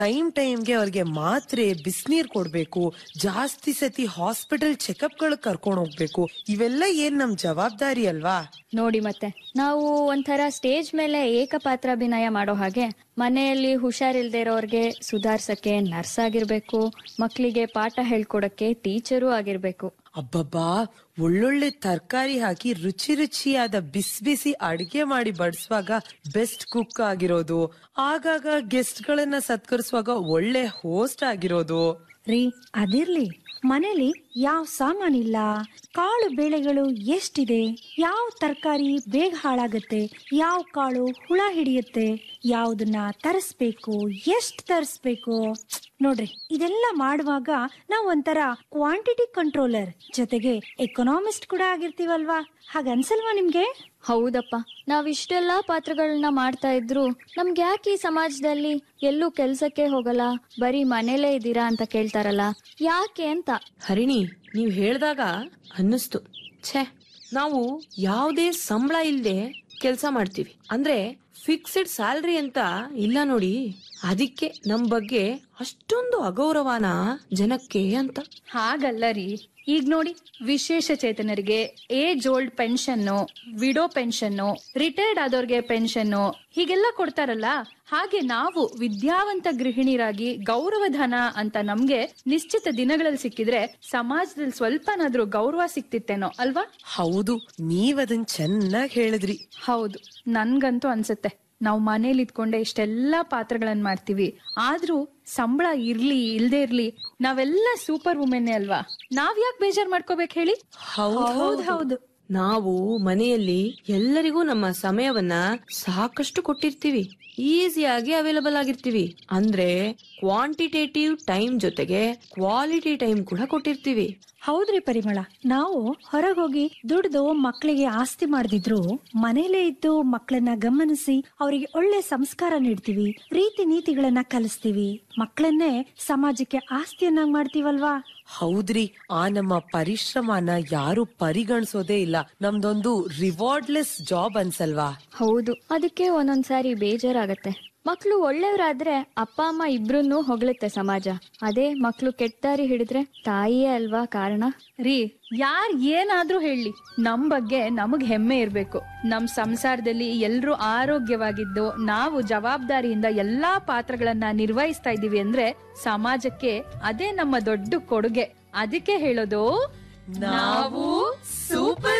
time ಟೈಮ್ಗೆ ಅವ್ರಿಗೆ ಮಾತ್ರೆ ಬಿಸಿನೀರ್ ಕೊಡ್ಬೇಕು ಜಾಸ್ತಿ ಸತಿ ಹಾಸ್ಪಿಟಲ್ ಚೆಕಪ್ ಗಳು ಕರ್ಕೊಂಡ್ ಹೋಗ್ಬೇಕು ಇವೆಲ್ಲ ಏನ್ ನಮ್ ಜವಾಬ್ದಾರಿ ಅಲ್ವಾ ನೋಡಿ ಮತ್ತೆ ನಾವು ಒಂಥರ ಸ್ಟೇಜ್ ಮೇಲೆ ಏಕಪಾತ್ರಾಭಿನಯ ಮಾಡೋ ಹಾಗೆ ಮನೆಯಲ್ಲಿ ಹುಷಾರಿಲ್ದೇ ಇರೋರ್ಗೆ ಸುಧಾರ್ಸಕ್ಕೆ ನರ್ಸ್ ಆಗಿರ್ಬೇಕು ಮಕ್ಕಳಿಗೆ ಪಾಠ ಹೇಳ್ಕೊಡಕ್ಕೆ ಟೀಚರು ಆಗಿರ್ಬೇಕು ಅಬ್ಬಬ್ಬಾ ಒಳ್ಳೊಳ್ಳೆ ತರಕಾರಿ ಹಾಕಿ ರುಚಿ ರುಚಿಯಾದ ಬಿಸಿ ಬಿಸಿ ಅಡಿಗೆ ಮಾಡಿ ಬಡಿಸುವಾಗ ಬೆಸ್ಟ್ ಕುಕ್ ಆಗಿರೋದು ಆಗಾಗ ಗೆಸ್ಟ್ ಗಳನ್ನ ಸತ್ಕರಿಸುವಾಗ ಒಳ್ಳೆ ಹೋಸ್ಟ್ ಆಗಿರೋದು ರೀ ಅದಿರ್ಲಿ ಮನೇಲಿ ಯಾವ ಸಾಮಾನಿಲ್ಲ ಕಾಳು ಬೇಳೆಗಳು ಎಷ್ಟಿದೆ ಯಾವ ತರಕಾರಿ ಬೇಗ ಹಾಳಾಗತ್ತೆ ಯಾವ ಕಾಳು ಹುಳ ಹಿಡಿಯುತ್ತೆ ಯಾವ್ದನ್ನ ತರಿಸ್ಬೇಕು ಎಷ್ಟ್ ತರಿಸ್ಬೇಕು ನೋಡ್ರಿ ಇದೆಲ್ಲ ಮಾಡುವಾಗ ನಾವ್ ಒಂಥರ ಕ್ವಾಂಟಿಟಿ ಕಂಟ್ರೋಲರ್ ಜೊತೆಗೆ ಎಕನಾಮಿಸ್ಟ್ ಕೂಡ ಆಗಿರ್ತೀವಲ್ವಾ ಹಾಗನ್ಸಲ್ವಾ ನಿಮ್ಗೆ ಹೌದಪ್ಪ ನಾವಿಷ್ಟೆಲ್ಲಾ ಪಾತ್ರಗಳನ್ನ ಮಾಡ್ತಾ ಇದ್ರು ನಮ್ಗೆ ಯಾಕೆ ಈ ಸಮಾಜದಲ್ಲಿ ಎಲ್ಲೂ ಕೆಲ್ಸಕ್ಕೆ ಹೋಗಲ್ಲ ಬರೀ ಮನೇಲೇ ಇದ್ದೀರಾ ಅಂತ ಕೇಳ್ತಾರಲ್ಲ ಯಾಕೆ ಅಂತ ಹರಿಣಿ ನೀವ್ ಹೇಳ್ದಾಗ ಅನ್ನಿಸ್ತು ಛೇ ನಾವು ಯಾವುದೇ ಸಂಬಳ ಇಲ್ದೆ ಕೆಲಸ ಮಾಡ್ತೀವಿ ಅಂದ್ರೆ ಫಿಕ್ಸ್ಡ್ ಸ್ಯಾಲ್ರಿ ಅಂತ ಇಲ್ಲ ನೋಡಿ ಅದಕ್ಕೆ ನಮ್ ಬಗ್ಗೆ ಅಷ್ಟೊಂದು ಅಗೌರವನ ಜನಕ್ಕೆ ಅಂತ ಹಾಗಲ್ಲ ರೀ ಈಗ ನೋಡಿ ವಿಶೇಷ ಚೇತನರಿಗೆ age old pension widow pension retired ಆದವ್ರಿಗೆ ಪೆನ್ಷನ್ ಹೀಗೆಲ್ಲ ಕೊಡ್ತಾರಲ್ಲ ಹಾಗೆ ನಾವು ವಿದ್ಯಾವಂತ ಗೃಹಿಣಿಯರಾಗಿ ಗೌರವಧನ ಅಂತ ನಮ್ಗೆ ನಿಶ್ಚಿತ ದಿನಗಳಲ್ಲಿ ಸಿಕ್ಕಿದ್ರೆ ಸಮಾಜದಲ್ಲಿ ಸ್ವಲ್ಪನಾದ್ರೂ ಗೌರವ ಸಿಕ್ತಿತ್ತೇನೋ ಅಲ್ವಾ ಹೌದು ನೀವದನ್ ಚೆನ್ನಾಗ್ ಹೇಳಿದ್ರಿ ಹೌದು ನನ್ಗಂತೂ ಅನ್ಸುತ್ತೆ ನಾವು ಮನೇಲಿ ಇದ್ಕೊಂಡೆ ಇಷ್ಟೆಲ್ಲಾ ಪಾತ್ರಗಳನ್ನ ಮಾಡ್ತೀವಿ ಆದ್ರೂ ಸಂಬಳ ಇರ್ಲಿ ಇಲ್ದೇ ಇರ್ಲಿ ನಾವೆಲ್ಲ ಸೂಪರ್ ವುಮೆನ್ ಅಲ್ವಾ ನಾವ್ ಯಾಕೆ ಬೇಜಾರ್ ಮಾಡ್ಕೋಬೇಕು ಹೇಳಿ ಹೌದ್ ಹೌದು ನಾವು ಮನೆಯಲ್ಲಿ ಎಲ್ಲರಿಗೂ ನಮ್ಮ ಸಮಯವನ್ನ ಸಾಕಷ್ಟು ಕೊಟ್ಟಿರ್ತೀವಿ ಈಸಿಯಾಗಿ ಅವೈಲಬಲ್ ಆಗಿರ್ತೀವಿ ಅಂದ್ರೆ ಕ್ವಾಂಟಿಟೇಟಿವ್ ಟೈಮ್ ಜೊತೆಗೆ ಕ್ವಾಲಿಟಿ ಟೈಮ್ ಕೂಡ ಕೊಟ್ಟಿರ್ತೀವಿ ಹೌದ್ರಿ ಪರಿಮಳ ನಾವು ಹೊರಗೋಗಿ ದುಡ್ದು ಮಕ್ಕಳಿಗೆ ಆಸ್ತಿ ಮಾಡ್ದಿದ್ರು ಮನೇಲೇ ಇದ್ದು ಮಕ್ಕಳನ್ನ ಗಮನಿಸಿ ಅವರಿಗೆ ಒಳ್ಳೆ ಸಂಸ್ಕಾರ ನೀಡ್ತೀವಿ ರೀತಿ ನೀತಿಗಳನ್ನ ಕಲಿಸ್ತೀವಿ ಮಕ್ಕಳನ್ನೇ ಸಮಾಜಕ್ಕೆ ಆಸ್ತಿಯನ್ನಾಗಿ ಮಾಡ್ತೀವಲ್ವಾ ಹೌದ್ರಿ ಆ ನಮ್ಮ ಪರಿಶ್ರಮನ ಯಾರು ಪರಿಗಣಿಸೋದೇ ಇಲ್ಲ ನಮ್ದೊಂದು ರಿವಾರ್ಡ್ಲೆಸ್ ಜಾಬ್ ಅನ್ಸಲ್ವಾ ಹೌದು ಅದಕ್ಕೆ ಒಂದೊಂದ್ಸಾರಿ ಬೇಜಾರಾಗತ್ತೆ ಮಕ್ಳು ಒಳ್ಳೆಯವರಾದ್ರೆ ಅಪ್ಪ ಅಮ್ಮ ಇಬ್ರನ್ನೂ ಹೊಗಳುತ್ತೆ ಸಮಾಜ ಅದೇ ಮಕ್ಳು ಕೆಟ್ಟ ಹಿಡಿದ್ರೆ ತಾಯಿಯೇ ಅಲ್ವಾ ಕಾರಣ ರೀ ಯಾರ್ ಏನಾದ್ರೂ ಹೇಳಿ ನಮ್ ಬಗ್ಗೆ ನಮಗ್ ಹೆಮ್ಮೆ ಇರ್ಬೇಕು ನಮ್ ಸಂಸಾರದಲ್ಲಿ ಎಲ್ರೂ ಆರೋಗ್ಯವಾಗಿದ್ದು ನಾವು ಜವಾಬ್ದಾರಿಯಿಂದ ಎಲ್ಲಾ ಪಾತ್ರಗಳನ್ನ ನಿರ್ವಹಿಸ್ತಾ ಇದೀವಿ ಅಂದ್ರೆ ಸಮಾಜಕ್ಕೆ ಅದೇ ನಮ್ಮ ದೊಡ್ಡ ಕೊಡುಗೆ ಅದಕ್ಕೆ ಹೇಳೋದು ನಾವು ಸೂಪರ್